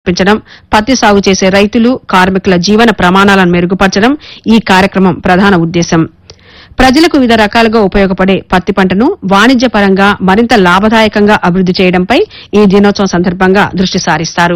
పెంచడం పత్తి సాగు చేసే రైతులు కార్మికుల జీవన ప్రమాణాలను మెరుగుపరచడం ఈ కార్యక్రమం ప్రధాన ఉద్దేశం ప్రజలకు వివిధ రకాలుగా ఉపయోగపడే పత్తి పంటను వాణిజ్యపరంగా మరింత లాభదాయకంగా అభివృద్ది చేయడంపై ఈ దినోత్సవం సందర్భంగా దృష్టి సారిస్తారు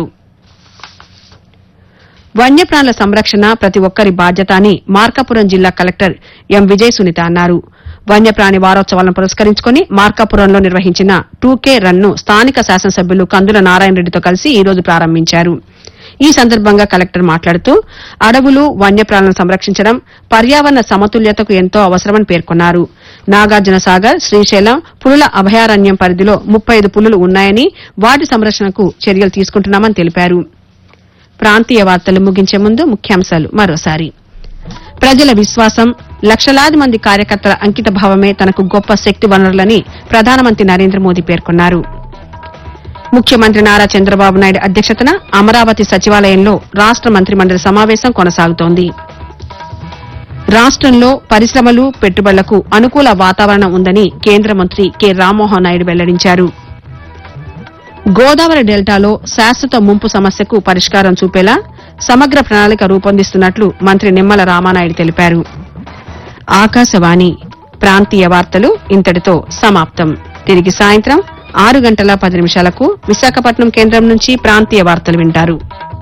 వన్యప్రాణుల సంరక్షణ ప్రతి ఒక్కరి బాధ్యత అని మార్కాపురం జిల్లా కలెక్టర్ ఎం విజయ్ సునీత అన్నారు వన్యప్రాణి వారోత్సవాలను పురస్కరించుకుని మార్కాపురంలో నిర్వహించిన టూకే రన్ ను స్థానిక శాసనసభ్యులు కందుల నారాయణ రెడ్డితో కలిసి ఈ రోజు ప్రారంభించారు ఈ సందర్భంగా కలెక్టర్ మాట్లాడుతూ అడవులు వన్యప్రాణులను సంరక్షించడం పర్యావరణ సమతుల్యతకు ఎంతో అవసరమని పేర్కొన్నారు నాగార్జున సాగర్ శ్రీశైలం పులుల అభయారణ్యం పరిధిలో ముప్పై ఐదు పులులు ఉన్నాయని వాటి సంరక్షణకు చర్యలు తీసుకుంటున్నామని తెలిపారు ప్రాంతీయ వార్తలు ముగించే ముందు ముఖ్యాంశాలు మరోసారి ప్రజల విశ్వాసం లక్షలాది మంది కార్యకర్తల అంకిత భావమే తనకు గొప్ప శక్తి వనరులని ప్రధానమంత్రి నరేంద్ర మోదీ పేర్కొన్నారు ముఖ్యమంత్రి నారా చంద్రబాబు నాయుడు అధ్యక్షతన అమరావతి సచివాలయంలో రాష్ట మంత్రిమండలి సమావేశం కొనసాగుతోంది రాష్టంలో పరిశ్రమలు పెట్టుబడులకు అనుకూల వాతావరణం ఉందని కేంద్ర మంత్రి కె రామ్మోహన్ నాయుడు వెల్లడించారు గోదావరి డెల్టాలో శాశ్వత ముంపు సమస్యకు పరిష్కారం చూపేలా సమగ్ర ప్రణాళిక రూపొందిస్తున్నట్లు మంత్రి నిమ్మల రామానాయుడు తెలిపారు ఆకాశవాణి ప్రాంతీయ వార్తలు ఇంతటితో సమాప్తం తిరిగి సాయంత్రం ఆరు గంటల పది నిమిషాలకు విశాఖపట్నం కేంద్రం నుంచి ప్రాంతీయ వార్తలు వింటారు